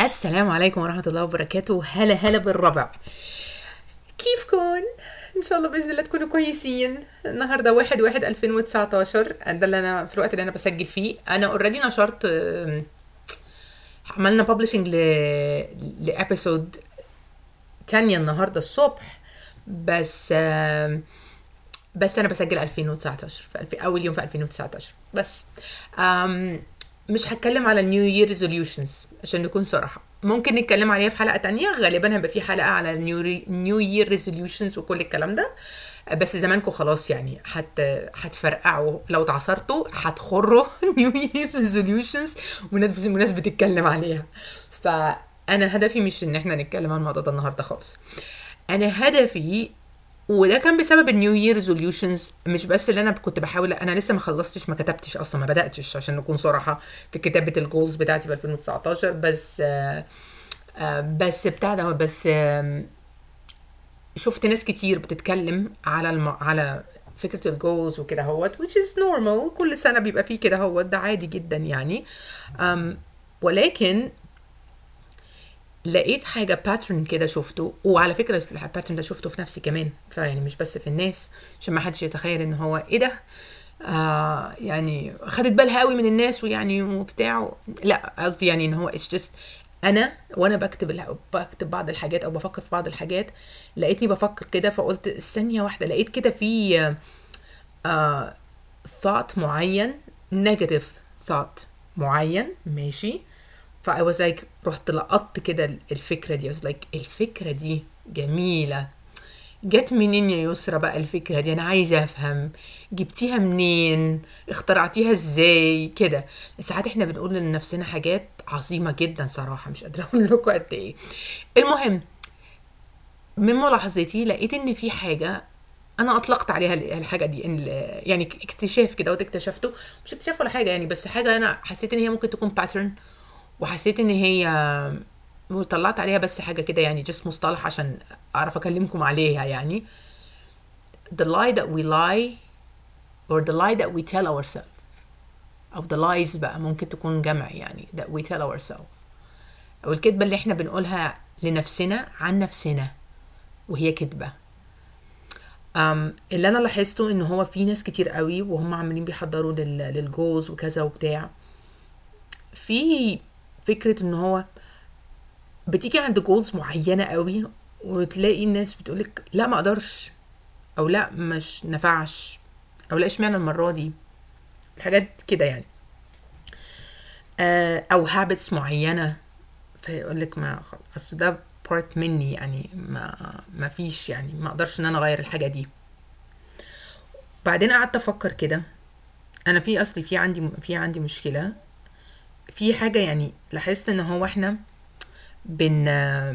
السلام عليكم ورحمة الله وبركاته هلا هلا بالربع كيفكن؟ ان شاء الله باذن الله تكونوا كويسين النهارده واحد واحد 2019 ده اللي انا في الوقت اللي انا بسجل فيه انا اوريدي نشرت آم، عملنا ببلشنج ل لابيسود تانية النهارده الصبح بس آم، بس انا بسجل 2019 في الف... اول يوم في 2019 بس أم مش هتكلم على النيو يير ريزوليوشنز عشان نكون صراحه ممكن نتكلم عليها في حلقه تانية غالبا هيبقى في حلقه على النيو نيو يير ريزوليوشنز وكل الكلام ده بس زمانكم خلاص يعني هت هتفرقعوا لو اتعصرتوا هتخروا نيو يير ريزوليوشنز وناس وناس بتتكلم عليها فانا هدفي مش ان احنا نتكلم عن الموضوع ده النهارده خالص انا هدفي وده كان بسبب النيو يير ريزوليوشنز مش بس اللي انا كنت بحاول انا لسه ما خلصتش ما كتبتش اصلا ما بداتش عشان نكون صراحه في كتابه الجولز بتاعتي في 2019 بس آه آه بس بتاع ده بس آه شفت ناس كتير بتتكلم على الم... على فكره الجولز وكده هوت which is normal كل سنه بيبقى فيه كده هوت ده عادي جدا يعني أم ولكن لقيت حاجة باترن كده شفته وعلى فكرة الباترن ده شفته في نفسي كمان فيعني مش بس في الناس عشان ما حدش يتخيل ان هو ايه ده آه يعني خدت بالها قوي من الناس ويعني وبتاع لا قصدي يعني ان هو it's just انا وانا بكتب الح- بكتب بعض الحاجات او بفكر في بعض الحاجات لقيتني بفكر كده فقلت ثانية واحدة لقيت كده في آه، آه thought معين negative thought معين ماشي ف I was like رحت لقطت كده الفكرة دي I was like الفكرة دي جميلة جت منين يا يسرا بقى الفكرة دي أنا عايزة أفهم جبتيها منين اخترعتيها ازاي كده ساعات احنا بنقول لنفسنا حاجات عظيمة جدا صراحة مش قادرة أقول لكم قد إيه المهم من ملاحظتي لقيت ان في حاجه انا اطلقت عليها ال- الحاجه دي إن ال- يعني اكتشاف كده اكتشفته مش اكتشاف ولا حاجه يعني بس حاجه انا حسيت ان هي ممكن تكون باترن وحسيت ان هي وطلعت عليها بس حاجه كده يعني جست مصطلح عشان اعرف اكلمكم عليها يعني the lie that we lie or the lie that we tell ourselves او the lies بقى ممكن تكون جمع يعني that we tell ourselves او الكذبه اللي احنا بنقولها لنفسنا عن نفسنا وهي كذبه أم اللي انا لاحظته ان هو في ناس كتير قوي وهم عمالين بيحضروا لل- للجوز وكذا وبتاع في فكره ان هو بتيجي عند جولز معينه قوي وتلاقي الناس بتقولك لا ما اقدرش او لا مش نفعش او لا اشمعنى المره دي الحاجات كده يعني آه، او هابتس معينه فيقول لك ما خلاص اصل ده بارت مني يعني ما ما فيش يعني ما اقدرش ان انا اغير الحاجه دي بعدين قعدت افكر كده انا في اصلي في عندي في عندي مشكله في حاجه يعني لاحظت ان هو احنا بن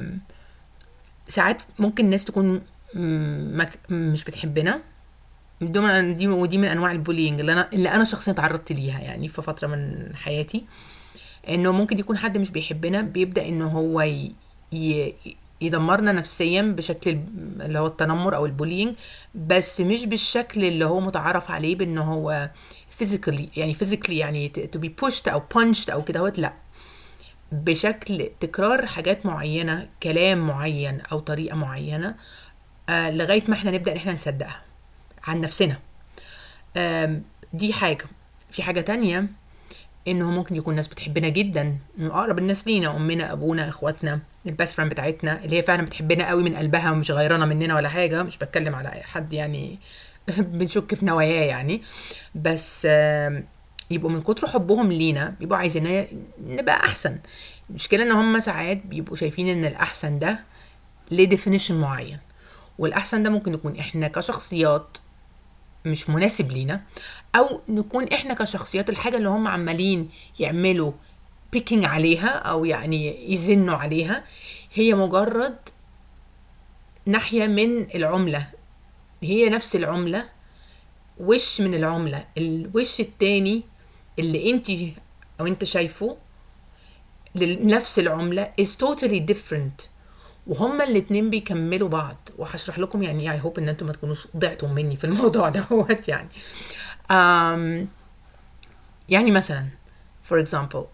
ساعات ممكن الناس تكون م- مك- مش بتحبنا دي من دي ودي من انواع البولينج اللي انا اللي انا شخصيا تعرضت ليها يعني في فتره من حياتي انه ممكن يكون حد مش بيحبنا بيبدا ان هو ي... ي... يدمرنا نفسيا بشكل ال- اللي هو التنمر او البولينج بس مش بالشكل اللي هو متعارف عليه بان هو physically يعني physically يعني ت- to be pushed او punched او كده هوت لا بشكل تكرار حاجات معينة كلام معين أو طريقة معينة آه لغاية ما احنا نبدأ ان احنا نصدقها عن نفسنا آم، دي حاجة في حاجة تانية انه ممكن يكون ناس بتحبنا جدا من اقرب الناس لينا امنا ابونا اخواتنا البيست فريند بتاعتنا اللي هي فعلا بتحبنا قوي من قلبها ومش غيرانه مننا ولا حاجه مش بتكلم على أي حد يعني بنشك في نواياه يعني بس آم، يبقوا من كتر حبهم لينا بيبقوا عايزين نبقى احسن المشكله ان هم ساعات بيبقوا شايفين ان الاحسن ده ليه ديفينيشن معين والاحسن ده ممكن يكون احنا كشخصيات مش مناسب لينا او نكون احنا كشخصيات الحاجه اللي هم عمالين يعملوا بيكينج عليها او يعني يزنوا عليها هي مجرد ناحيه من العمله هي نفس العمله وش من العمله الوش التاني اللي انت او انت شايفه لنفس العمله is totally different وهما الاتنين بيكملوا بعض وهشرح لكم يعني ايه اي هوب ان انتم ما تكونوش ضعتوا مني في الموضوع دوت يعني um, يعني مثلا for example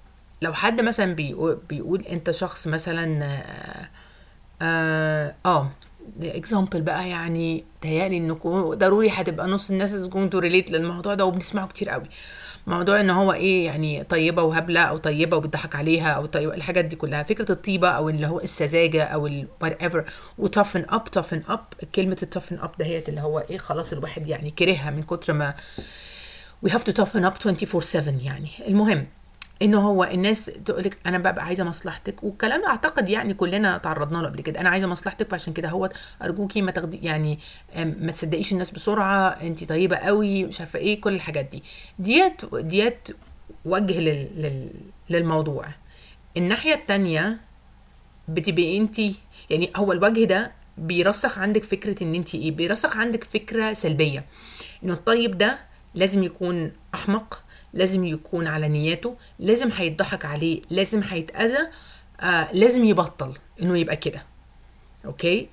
لو حد مثلا بيقول, بيقول انت شخص مثلا اه, آه, آه اكزامبل بقى يعني تهيألي انكم ضروري هتبقى نص الناس از جوينج تو ريليت للموضوع ده وبنسمعه كتير قوي موضوع ان هو ايه يعني طيبه وهبله او طيبه وبيضحك عليها او طيبه الحاجات دي كلها فكره الطيبه او اللي هو السذاجه او وات ايفر وتوفن اب توفن اب كلمه التوفن اب دهيت اللي هو ايه خلاص الواحد يعني كرهها من كتر ما we have to toughen up 24 7 يعني المهم انه هو الناس تقول لك انا ببقى عايزه مصلحتك والكلام ده اعتقد يعني كلنا تعرضنا له قبل كده انا عايزه مصلحتك فعشان كده هو ارجوكي ما تاخدي يعني ما تصدقيش الناس بسرعه انت طيبه قوي مش عارفه ايه كل الحاجات دي ديت ديت وجه لل لل للموضوع الناحيه التانية بتبقي انت يعني هو الوجه ده بيرسخ عندك فكره ان انت ايه بيرسخ عندك فكره سلبيه انه الطيب ده لازم يكون احمق لازم يكون على نياته لازم هيتضحك عليه لازم هيتأذى آه لازم يبطل انه يبقى كده اوكي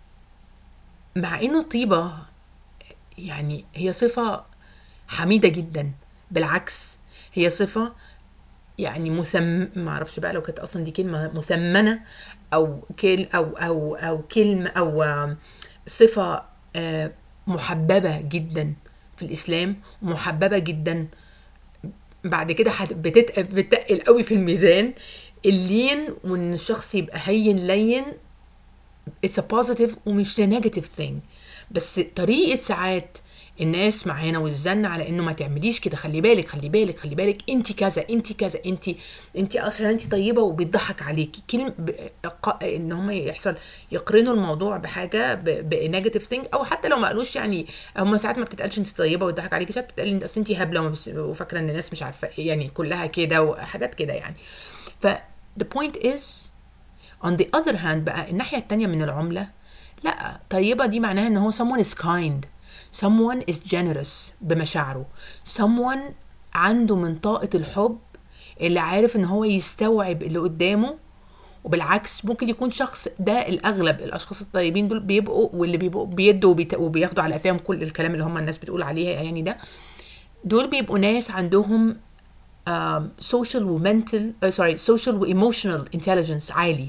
مع انه الطيبة يعني هي صفة حميدة جدا بالعكس هي صفة يعني مثم ما اعرفش بقى لو كانت اصلا دي كلمة مثمنة او كل او او او كلمة او صفة آه محببة جدا في الاسلام محببة جدا بعد كده بتتقل بتقل قوي في الميزان اللين وان الشخص يبقى هين لين اتس ا بوزيتيف ومش نيجاتيف ثينج بس طريقه ساعات الناس معانا والزن على انه ما تعمليش كده خلي بالك خلي بالك خلي بالك انت كذا انت كذا انت انت اصلا انت طيبه وبيضحك عليكي كلمه ان هم يحصل يقرنوا الموضوع بحاجه بنيجاتيف ثينج او حتى لو ما قالوش يعني هم ساعات ما بتتقالش انت طيبه ويضحك عليكي ساعات بتتقال انت اصل انت هبله وفاكره ان الناس مش عارفه يعني كلها كده وحاجات كده يعني ف the point is on the other hand بقى الناحيه الثانيه من العمله لا طيبه دي معناها ان هو someone is kind someone is generous بمشاعره someone عنده من طاقة الحب اللي عارف ان هو يستوعب اللي قدامه وبالعكس ممكن يكون شخص ده الاغلب الاشخاص الطيبين دول بيبقوا واللي بيبقوا بيدوا وبياخدوا على قفاهم كل الكلام اللي هم الناس بتقول عليه يعني ده دول بيبقوا ناس عندهم سوشيال ومنتال سوري سوشيال وايموشنال انتليجنس عالي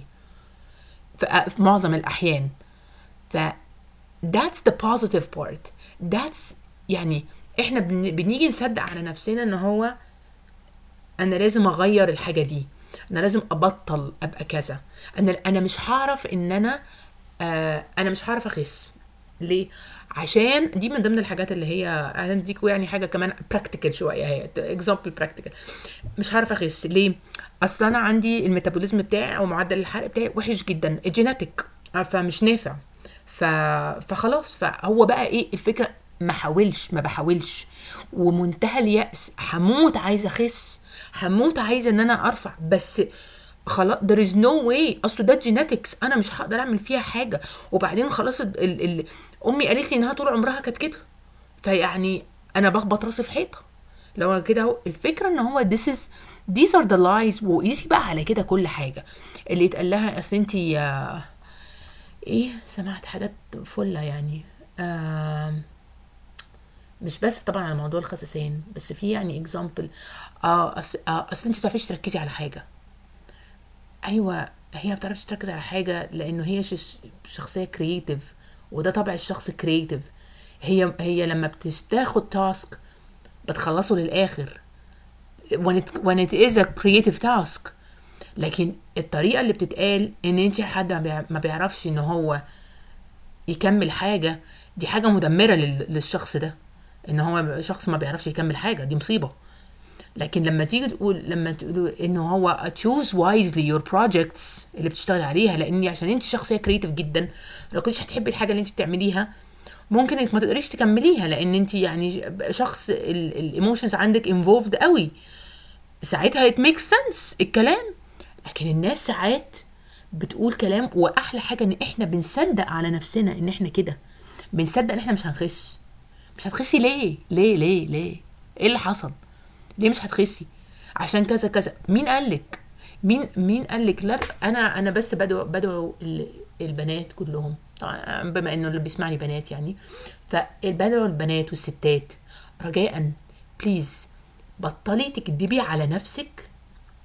في معظم الاحيان ف that's the positive part that's يعني احنا بنيجي نصدق على نفسنا ان هو انا لازم اغير الحاجه دي انا لازم ابطل ابقى كذا انا انا مش هعرف ان انا آه انا مش هعرف اخس ليه عشان دي من ضمن الحاجات اللي هي هنديكوا يعني حاجه كمان براكتيكال شويه هي اكزامبل براكتيكال مش هعرف اخس ليه اصل انا عندي الميتابوليزم بتاعي او معدل الحرق بتاعي وحش جدا الجيناتيك فمش نافع ف... فخلاص فهو بقى ايه الفكره ما حاولش ما بحاولش ومنتهى اليأس هموت عايزه اخس هموت عايزه ان انا ارفع بس خلاص there is no way اصل ده جيناتكس انا مش هقدر اعمل فيها حاجه وبعدين خلاص ال... ال... ال... امي قالت لي انها طول عمرها كانت كده فيعني انا بخبط راسي في حيطه لو كده اهو الفكره ان هو this is these are the lies وقيسي بقى على كده كل حاجه اللي يتقال لها اصل انت ايه سمعت حاجات فله يعني آه مش بس طبعا على موضوع الخساسين بس في يعني اكزامبل اه اصل آه اصل انت بتعرفيش تركزي على حاجه ايوه هي ما بتعرفش تركز على حاجه لانه هي شخصيه كرييتيف وده طبع الشخص كرييتيف هي هي لما بتاخد تاسك بتخلصه للاخر when it when it is a creative task لكن الطريقه اللي بتتقال ان انت حد ما بيعرفش ان هو يكمل حاجه دي حاجه مدمره للشخص ده ان هو شخص ما بيعرفش يكمل حاجه دي مصيبه لكن لما تيجي تقول لما تقول انه هو choose wisely your projects اللي بتشتغل عليها لان عشان انت شخصيه كريتيف جدا لو كنتش هتحبي الحاجه اللي انت بتعمليها ممكن انك ما تقدريش تكمليها لان انت يعني شخص الايموشنز عندك انفولفد قوي ساعتها it makes sense الكلام لكن الناس ساعات بتقول كلام واحلى حاجه ان احنا بنصدق على نفسنا ان احنا كده بنصدق ان احنا مش هنخس مش هتخسي ليه ليه ليه ليه ايه اللي حصل ليه مش هتخسي عشان كذا كذا مين قالك مين مين قالك لا انا انا بس بدعو بدعو البنات كلهم طبعا بما انه اللي بيسمعني بنات يعني فبدعو البنات والستات رجاء بليز بطلي تكدبي على نفسك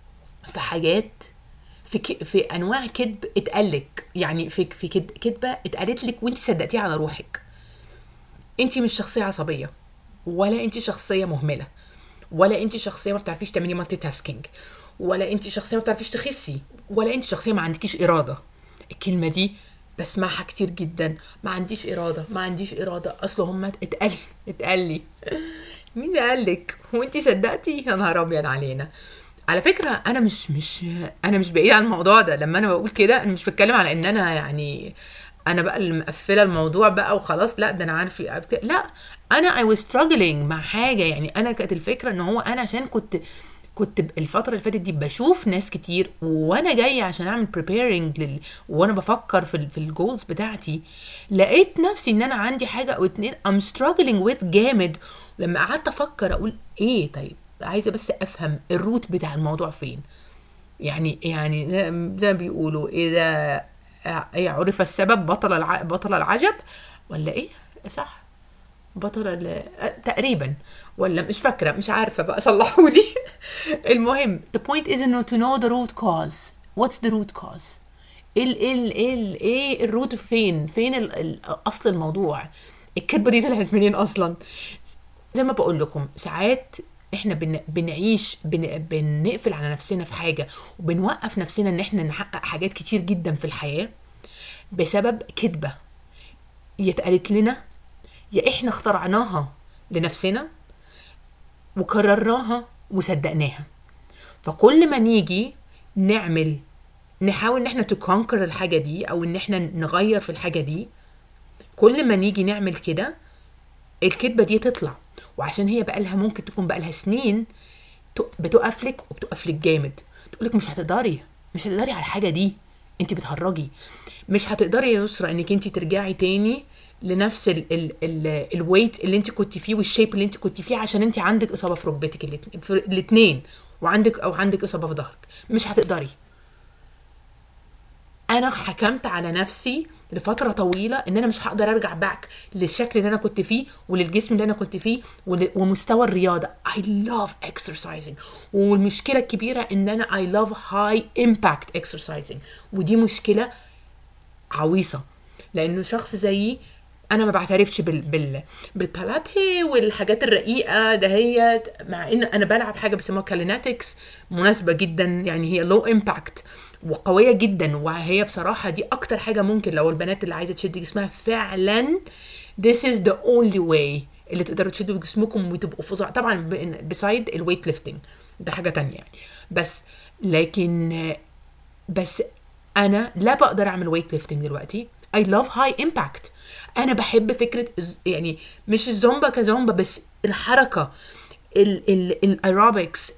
في حاجات في ك... في انواع كذب اتقالك يعني في في كد... كذبه اتقالت لك وانت صدقتيها على روحك انت مش شخصيه عصبيه ولا انت شخصيه مهمله ولا انت شخصيه ما بتعرفيش تعملي مالتي تاسكينج ولا انت شخصيه ما بتعرفيش تخسي ولا انت شخصيه ما عندكيش اراده الكلمه دي بسمعها كتير جدا ما عنديش اراده ما عنديش اراده اصل هم اتقال اتقال لي مين قال لك وانت صدقتي يا نهار ابيض علينا على فكره انا مش مش انا مش بعيد عن الموضوع ده لما انا بقول كده انا مش بتكلم على ان انا يعني انا بقى اللي مقفله الموضوع بقى وخلاص لا ده انا عارف لا انا I was struggling مع حاجه يعني انا كانت الفكره ان هو انا عشان كنت كنت الفترة اللي فاتت دي بشوف ناس كتير وانا جاية عشان اعمل preparing لل... وانا بفكر في ال... في الجولز بتاعتي لقيت نفسي ان انا عندي حاجة او اتنين I'm struggling with جامد لما قعدت افكر اقول ايه طيب عايزة بس افهم الروت بتاع الموضوع فين يعني يعني زي ما بيقولوا اذا ايه عرف السبب بطل الع... بطل العجب ولا ايه صح بطل تقريبا ولا مش فاكره مش عارفه بقى صلحوا لي المهم the point is انه to know the root cause what's the root cause ايه ال ايه ال ايه ال ايه الروت فين فين ال ال اصل الموضوع الكذبه دي طلعت منين اصلا زي ما بقول لكم ساعات احنا بن بنعيش بن بنقفل على نفسنا في حاجه وبنوقف نفسنا ان احنا نحقق حاجات كتير جدا في الحياه بسبب كذبه يتقالت لنا يا احنا اخترعناها لنفسنا وكررناها وصدقناها فكل ما نيجي نعمل نحاول ان احنا تكونكر الحاجه دي او ان احنا نغير في الحاجه دي كل ما نيجي نعمل كده الكذبه دي تطلع وعشان هي بقالها ممكن تكون بقالها سنين بتقف لك وبتقف لك جامد تقول لك مش هتقدري مش هتقدري على الحاجه دي انت بتهرجي مش هتقدري يا يسرا انك انت ترجعي تاني لنفس ال ال ال الويت اللي انت كنت فيه والشيب اللي انت كنت فيه عشان انت عندك اصابه في ركبتك الاثنين وعندك او عندك اصابه في ظهرك مش هتقدري انا حكمت على نفسي لفتره طويله ان انا مش هقدر ارجع باك للشكل اللي انا كنت فيه وللجسم اللي انا كنت فيه ومستوى الرياضه I love exercising والمشكله الكبيره ان انا I love high impact exercising ودي مشكله عويصه لانه شخص زيي انا ما بعترفش بال بال بالبالاتي والحاجات الرقيقه دهيت مع ان انا بلعب حاجه بيسموها كاليناتكس مناسبه جدا يعني هي لو امباكت وقويه جدا وهي بصراحه دي اكتر حاجه ممكن لو البنات اللي عايزه تشد جسمها فعلا this is the only way اللي تقدروا تشدوا جسمكم وتبقوا فظاع طبعا بسايد الويت ليفتنج ده حاجه تانية يعني بس لكن بس انا لا بقدر اعمل ويت ليفتنج دلوقتي I love high impact انا بحب فكره يعني مش الزومبا كزومبا بس الحركه الايروبكس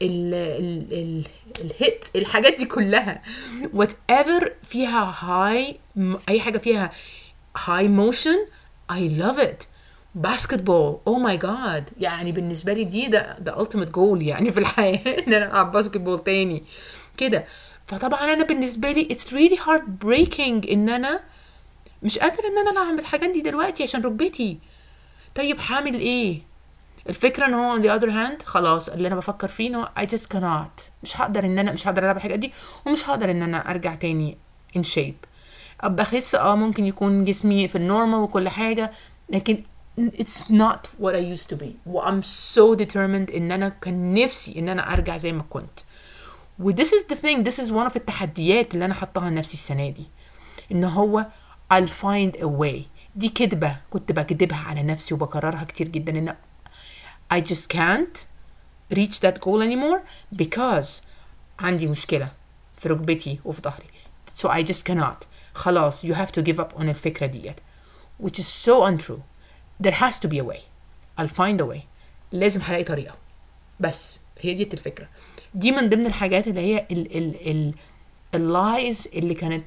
الهيت الحاجات دي كلها وات ايفر فيها هاي اي حاجه فيها هاي موشن اي لاف ات باسكت بول او ماي جاد يعني بالنسبه لي دي ده ده التيمت جول يعني في الحياه ان انا العب باسكت بول تاني كده فطبعا انا بالنسبه لي اتس ريلي هارد بريكنج ان انا مش قادره ان انا اعمل الحاجات دي دلوقتي عشان ركبتي طيب هعمل ايه الفكره ان هو on the other hand خلاص اللي انا بفكر فيه انه I just cannot مش هقدر ان انا مش هقدر العب الحاجات دي ومش هقدر ان انا ارجع تاني in shape ابقى اخس اه ممكن يكون جسمي في النورمال وكل حاجه لكن it's not what I used to be و I'm so determined ان انا كان نفسي ان انا ارجع زي ما كنت و this is the thing this is one of التحديات اللي انا حطاها لنفسي السنه دي ان هو I'll find a way دي كدبة كنت بكدبها على نفسي وبكررها كتير جدا ان I just can't reach that goal anymore because عندي مشكلة في ركبتي وفي ظهري so I just cannot خلاص you have to give up on الفكرة ديت which is so untrue there has to be a way I'll find a way لازم هلاقي طريقة بس هي دي الفكرة دي من ضمن الحاجات اللي هي ال ال ال اللايز اللي كانت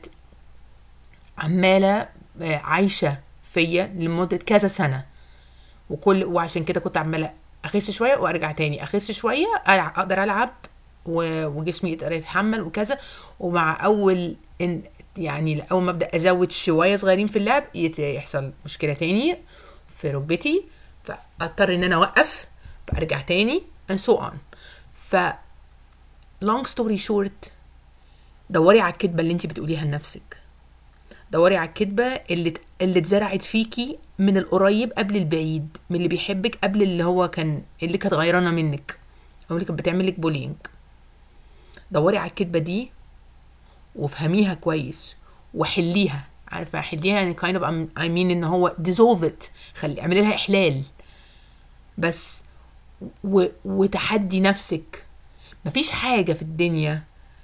عمالة عايشة فيا لمدة كذا سنة وكل وعشان كده كنت عمالة أخس شوية وأرجع تاني أخس شوية أقدر ألعب وجسمي يقدر يتحمل وكذا ومع أول إن يعني أول ما أبدأ أزود شوية صغيرين في اللعب يحصل مشكلة تاني في ركبتي فأضطر إن أنا أوقف فأرجع تاني and so on ف long story short دوري على الكدبه اللي انت بتقوليها لنفسك دوري على الكدبه اللي اللي اتزرعت فيكي من القريب قبل البعيد من اللي بيحبك قبل اللي هو كان اللي كانت غيرانه منك او اللي كانت بتعملك بولينج دوري على الكدبه دي وافهميها كويس وحليها عارفه حليها يعني kind of I mean ان هو dissolve it خلي اعملي لها احلال بس و... وتحدي نفسك مفيش حاجه في الدنيا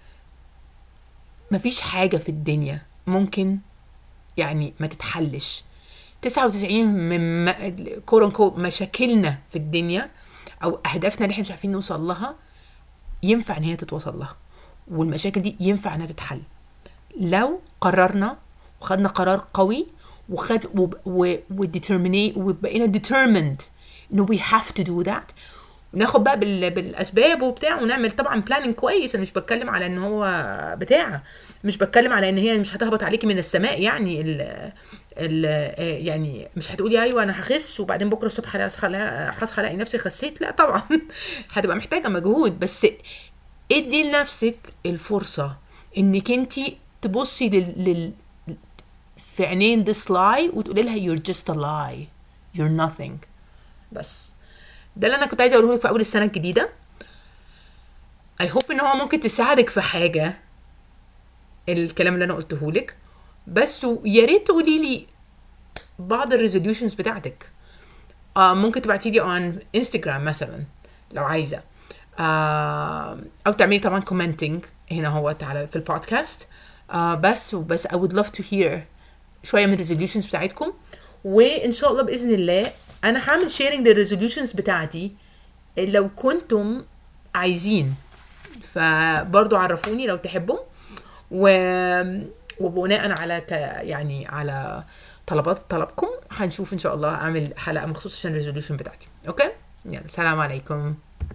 مفيش حاجه في الدنيا ممكن يعني ما تتحلش 99 من كورن كو مشاكلنا في الدنيا او اهدافنا اللي احنا مش عارفين نوصل لها ينفع ان هي تتوصل لها والمشاكل دي ينفع انها تتحل لو قررنا وخدنا قرار قوي وخد وديترميني وبقينا determined انه we have to do that وناخد بقى بال... بالاسباب وبتاع ونعمل طبعا بلاننج كويس انا مش بتكلم على ان هو بتاع مش بتكلم على ان هي مش هتهبط عليكي من السماء يعني ال... ال... يعني مش هتقولي ايوه انا هخس وبعدين بكره الصبح هصحى هصحى الاقي نفسي خسيت لا طبعا هتبقى محتاجه مجهود بس ادي لنفسك الفرصه انك انت تبصي لل, لل... في عينين this lie وتقولي لها you're just a lie you're nothing بس ده اللي انا كنت عايزه اقوله لك في اول السنه الجديده اي هوب ان هو ممكن تساعدك في حاجه الكلام اللي انا قلته لك بس يا ريت تقولي لي بعض الريزوليوشنز بتاعتك آه ممكن تبعتي لي اون انستغرام مثلا لو عايزه آه او تعملي طبعا كومنتنج هنا هو على في البودكاست آه بس وبس I would love to hear شويه من الريزوليوشنز بتاعتكم وان شاء الله باذن الله انا هعمل شيرنج للريزوليوشنز بتاعتي لو كنتم عايزين فبرضو عرفوني لو تحبوا و... وبناء على ك... يعني على طلبات طلبكم هنشوف ان شاء الله اعمل حلقه مخصوص عشان الريزوليوشن بتاعتي اوكي يلا سلام عليكم